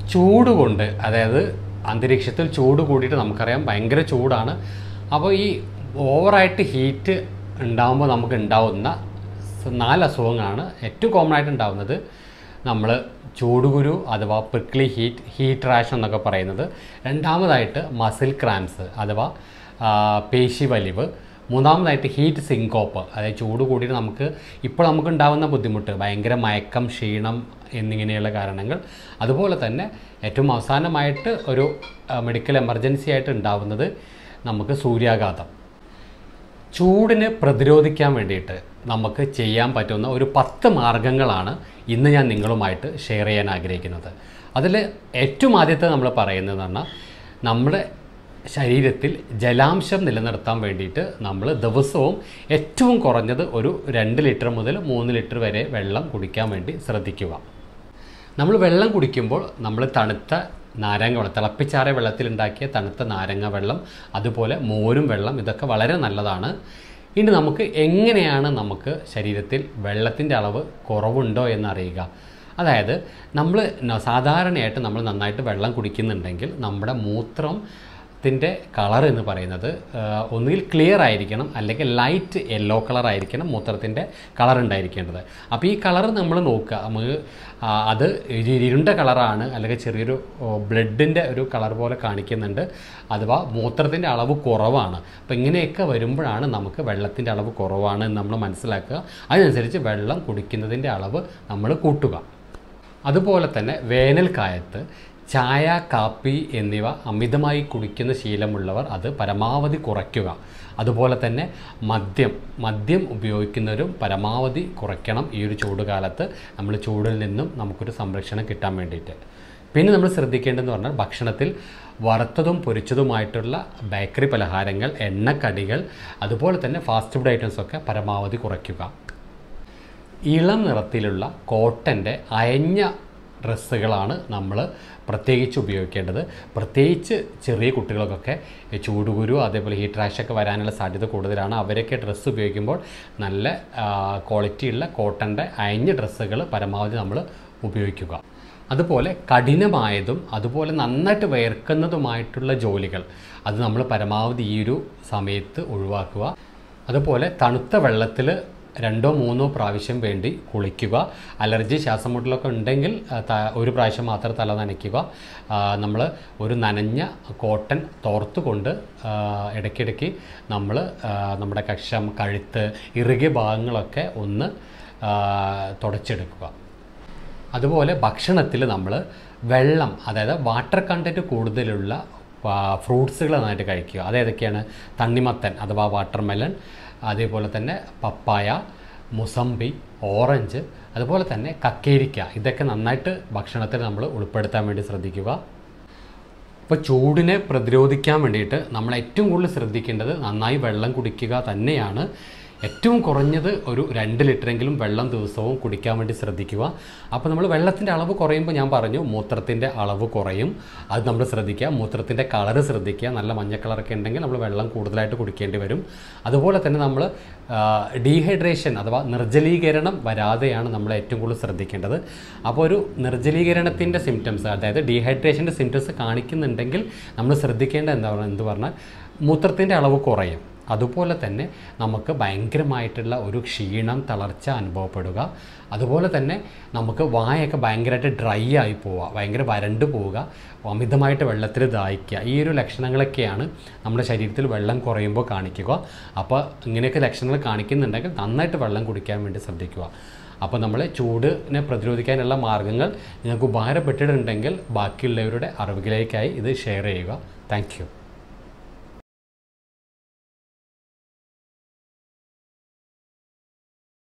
ചൂട് കൊണ്ട് അതായത് അന്തരീക്ഷത്തിൽ ചൂട് കൂടിയിട്ട് നമുക്കറിയാം ഭയങ്കര ചൂടാണ് അപ്പോൾ ഈ ഓവറായിട്ട് ഹീറ്റ് ഉണ്ടാകുമ്പോൾ നമുക്ക് ഉണ്ടാവുന്ന സ- നാല് അസുഖങ്ങളാണ് ഏറ്റവും കോമൺ ആയിട്ട് ഉണ്ടാവുന്നത് നമ്മൾ ചൂടുകുരു അഥവാ പ്രിക്ലി ഹീറ്റ് ഹീറ്റ് റാഷ് എന്നൊക്കെ പറയുന്നത് രണ്ടാമതായിട്ട് മസിൽ ക്രാംസ് അഥവാ ആ, പേശി വലിവ് മൂന്നാമതായിട്ട് ഹീറ്റ് സിങ്കോപ്പ് അതായത് ചൂട് കൂടിയിട്ട് നമുക്ക് ഇപ്പോൾ നമുക്ക് ഉണ്ടാകുന്ന ബുദ്ധിമുട്ട് ഭയങ്കര മയക്കം ക്ഷീണം എന്നിങ്ങനെയുള്ള കാരണങ്ങൾ അതുപോലെ തന്നെ ഏറ്റവും അവസാനമായിട്ട് ഒരു മെഡിക്കൽ എമർജൻസി ആയിട്ട് ഉണ്ടാവുന്നത് നമുക്ക് സൂര്യാഘാതം ചൂടിനെ പ്രതിരോധിക്കാൻ വേണ്ടിയിട്ട് നമുക്ക് ചെയ്യാൻ പറ്റുന്ന ഒരു പത്ത് മാർഗങ്ങളാണ് ഇന്ന് ഞാൻ നിങ്ങളുമായിട്ട് ഷെയർ ചെയ്യാൻ ആഗ്രഹിക്കുന്നത് അതിൽ ഏറ്റവും ആദ്യത്തെ നമ്മൾ പറയുന്നത് പറഞ്ഞാൽ നമ്മുടെ ശരീരത്തിൽ ജലാംശം നിലനിർത്താൻ വേണ്ടിയിട്ട് നമ്മൾ ദിവസവും ഏറ്റവും കുറഞ്ഞത് ഒരു രണ്ട് ലിറ്റർ മുതൽ മൂന്ന് ലിറ്റർ വരെ വെള്ളം കുടിക്കാൻ വേണ്ടി ശ്രദ്ധിക്കുക നമ്മൾ വെള്ളം കുടിക്കുമ്പോൾ നമ്മൾ തണുത്ത നാരങ്ങ വെള്ളം തിളപ്പിച്ചാറിയ വെള്ളത്തിലുണ്ടാക്കിയ തണുത്ത നാരങ്ങ വെള്ളം അതുപോലെ മോരും വെള്ളം ഇതൊക്കെ വളരെ നല്ലതാണ് ഇനി നമുക്ക് എങ്ങനെയാണ് നമുക്ക് ശരീരത്തിൽ വെള്ളത്തിൻ്റെ അളവ് കുറവുണ്ടോ എന്നറിയുക അതായത് നമ്മൾ ന- സാധാരണയായിട്ട് നമ്മൾ നന്നായിട്ട് വെള്ളം കുടിക്കുന്നുണ്ടെങ്കിൽ നമ്മുടെ മൂത്രം ത്തിൻ്റെ കളർ എന്ന് പറയുന്നത് ആ, ഒന്നുകിൽ ക്ലിയർ ആയിരിക്കണം അല്ലെങ്കിൽ ലൈറ്റ് യെല്ലോ കളർ ആയിരിക്കണം മൂത്രത്തിൻ്റെ കളർ ഉണ്ടായിരിക്കേണ്ടത് അപ്പോൾ ഈ കളർ നമ്മൾ നോക്കുക നമുക്ക് ആ, അത് ഇരു- ഇരുണ്ട കളറാണ് അല്ലെങ്കിൽ ചെറിയൊരു ബ്ലഡിൻ്റെ ഒരു കളർ പോലെ കാണിക്കുന്നുണ്ട് അഥവാ മൂത്രത്തിൻ്റെ അളവ് കുറവാണ് അപ്പോൾ ഇങ്ങനെയൊക്കെ വരുമ്പോഴാണ് നമുക്ക് വെള്ളത്തിൻ്റെ അളവ് കുറവാണ് എന്ന് നമ്മൾ മനസ്സിലാക്കുക അതിനനുസരിച്ച് വെള്ളം കുടിക്കുന്നതിൻ്റെ അളവ് നമ്മൾ കൂട്ടുക അതുപോലെ തന്നെ വേനൽക്കാലത്ത് ചായ കാപ്പി എന്നിവ അമിതമായി കുടിക്കുന്ന ശീലമുള്ളവർ അത് പരമാവധി കുറയ്ക്കുക അതുപോലെ തന്നെ മദ്യം മദ്യം ഉപയോഗിക്കുന്നവരും പരമാവധി കുറയ്ക്കണം ഈ ഒരു ചൂടുകാലത്ത് നമ്മൾ ചൂടിൽ നിന്നും നമുക്കൊരു സംരക്ഷണം കിട്ടാൻ വേണ്ടിയിട്ട് പിന്നെ നമ്മൾ ശ്രദ്ധിക്കേണ്ടതെന്ന് പറഞ്ഞാൽ ഭക്ഷണത്തിൽ വറുത്തതും പൊരിച്ചതുമായിട്ടുള്ള ബേക്കറി പലഹാരങ്ങൾ എണ്ണക്കടികൾ അതുപോലെ തന്നെ ഫാസ്റ്റ് ഫുഡ് ഐറ്റംസ് ഒക്കെ പരമാവധി കുറയ്ക്കുക ഇളം നിറത്തിലുള്ള കോട്ടൻ്റെ അയഞ്ഞ ഡ്രസ്സുകളാണ് നമ്മൾ പ്രത്യേകിച്ച് ഉപയോഗിക്കേണ്ടത് പ്രത്യേകിച്ച് ചെറിയ കുട്ടികൾക്കൊക്കെ ഈ ചൂടുകുരു അതേപോലെ ഹീറ്റ് റാഷൊക്കെ വരാനുള്ള സാധ്യത കൂടുതലാണ് അവരൊക്കെ ഡ്രസ്സ് ഉപയോഗിക്കുമ്പോൾ നല്ല ക്വാളിറ്റിയുള്ള കോട്ടൻ്റെ അയഞ്ഞ ഡ്രസ്സുകൾ പരമാവധി നമ്മൾ ഉപയോഗിക്കുക അതുപോലെ കഠിനമായതും അതുപോലെ നന്നായിട്ട് വേർക്കുന്നതുമായിട്ടുള്ള ജോലികൾ അത് നമ്മൾ പരമാവധി ഈ ഒരു സമയത്ത് ഒഴിവാക്കുക അതുപോലെ തണുത്ത വെള്ളത്തിൽ രണ്ടോ മൂന്നോ പ്രാവശ്യം വേണ്ടി കുളിക്കുക അലർജി ശ്വാസമുട്ടലൊക്കെ ഉണ്ടെങ്കിൽ ആ, ത- ഒരു പ്രാവശ്യം മാത്രം തല നനയ്ക്കുക നമ്മൾ ഒരു നനഞ്ഞ കോട്ടൺ തോർത്തുകൊണ്ട് ആ, ഇടയ്ക്കിടയ്ക്ക് നമ്മൾ നമ്മുടെ കക്ഷം കഴുത്ത് ഇറുകിയ ഭാഗങ്ങളൊക്കെ ഒന്ന് ആ, തുടച്ചെടുക്കുക അതുപോലെ ഭക്ഷണത്തിൽ നമ്മൾ വെള്ളം അതായത് വാട്ടർ കണ്ടൻറ്റ് കൂടുതലുള്ള ഫ്രൂട്ട്സുകൾ നന്നായിട്ട് കഴിക്കുക അതേതൊക്കെയാണ് തണ്ണിമത്തൻ അഥവാ വാട്ടർമെലൺ അതേപോലെ തന്നെ പപ്പായ മുസമ്പി ഓറഞ്ച് അതുപോലെ തന്നെ കക്കേരിക്ക ഇതൊക്കെ നന്നായിട്ട് ഭക്ഷണത്തിൽ നമ്മൾ ഉൾപ്പെടുത്താൻ വേണ്ടി ശ്രദ്ധിക്കുക ഇപ്പോൾ ചൂടിനെ പ്രതിരോധിക്കാൻ വേണ്ടിയിട്ട് നമ്മൾ ഏറ്റവും കൂടുതൽ ശ്രദ്ധിക്കേണ്ടത് നന്നായി വെള്ളം കുടിക്കുക തന്നെയാണ് ഏറ്റവും കുറഞ്ഞത് ഒരു രണ്ട് ലിറ്ററെങ്കിലും വെള്ളം ദിവസവും കുടിക്കാൻ വേണ്ടി ശ്രദ്ധിക്കുക അപ്പോൾ നമ്മൾ വെള്ളത്തിൻ്റെ അളവ് കുറയുമ്പോൾ ഞാൻ പറഞ്ഞു മൂത്രത്തിൻ്റെ അളവ് കുറയും അത് നമ്മൾ ശ്രദ്ധിക്കുക മൂത്രത്തിൻ്റെ കളറ് ശ്രദ്ധിക്കുക നല്ല മഞ്ഞ കളറൊക്കെ ഉണ്ടെങ്കിൽ നമ്മൾ വെള്ളം കൂടുതലായിട്ട് കുടിക്കേണ്ടി വരും അതുപോലെ തന്നെ നമ്മൾ ഡീഹൈഡ്രേഷൻ അഥവാ നിർജ്ജലീകരണം വരാതെയാണ് നമ്മൾ ഏറ്റവും കൂടുതൽ ശ്രദ്ധിക്കേണ്ടത് അപ്പോൾ ഒരു നിർജ്ജലീകരണത്തിൻ്റെ സിംറ്റംസ് അതായത് ഡീഹൈഡ്രേഷൻ്റെ സിംറ്റംസ് കാണിക്കുന്നുണ്ടെങ്കിൽ നമ്മൾ ശ്രദ്ധിക്കേണ്ട എന്താ പറയുക എന്ത് പറഞ്ഞാൽ മൂത്രത്തിൻ്റെ അളവ് കുറയും അതുപോലെ തന്നെ നമുക്ക് ഭയങ്കരമായിട്ടുള്ള ഒരു ക്ഷീണം തളർച്ച അനുഭവപ്പെടുക അതുപോലെ തന്നെ നമുക്ക് വായൊക്കെ ഭയങ്കരമായിട്ട് ഡ്രൈ ആയി പോവുക ഭയങ്കര വരണ്ട് പോവുക അമിതമായിട്ട് വെള്ളത്തിൽ ദാഹിക്കുക ഈ ഒരു ലക്ഷണങ്ങളൊക്കെയാണ് നമ്മുടെ ശരീരത്തിൽ വെള്ളം കുറയുമ്പോൾ കാണിക്കുക അപ്പോൾ ഇങ്ങനെയൊക്കെ ലക്ഷണങ്ങൾ കാണിക്കുന്നുണ്ടെങ്കിൽ നന്നായിട്ട് വെള്ളം കുടിക്കാൻ വേണ്ടി ശ്രദ്ധിക്കുക അപ്പോൾ നമ്മൾ ചൂടിനെ പ്രതിരോധിക്കാനുള്ള മാർഗ്ഗങ്ങൾ നിങ്ങൾക്ക് ഉപകാരപ്പെട്ടിട്ടുണ്ടെങ്കിൽ ബാക്കിയുള്ളവരുടെ അറിവിലേക്കായി ഇത് ഷെയർ ചെയ്യുക താങ്ക്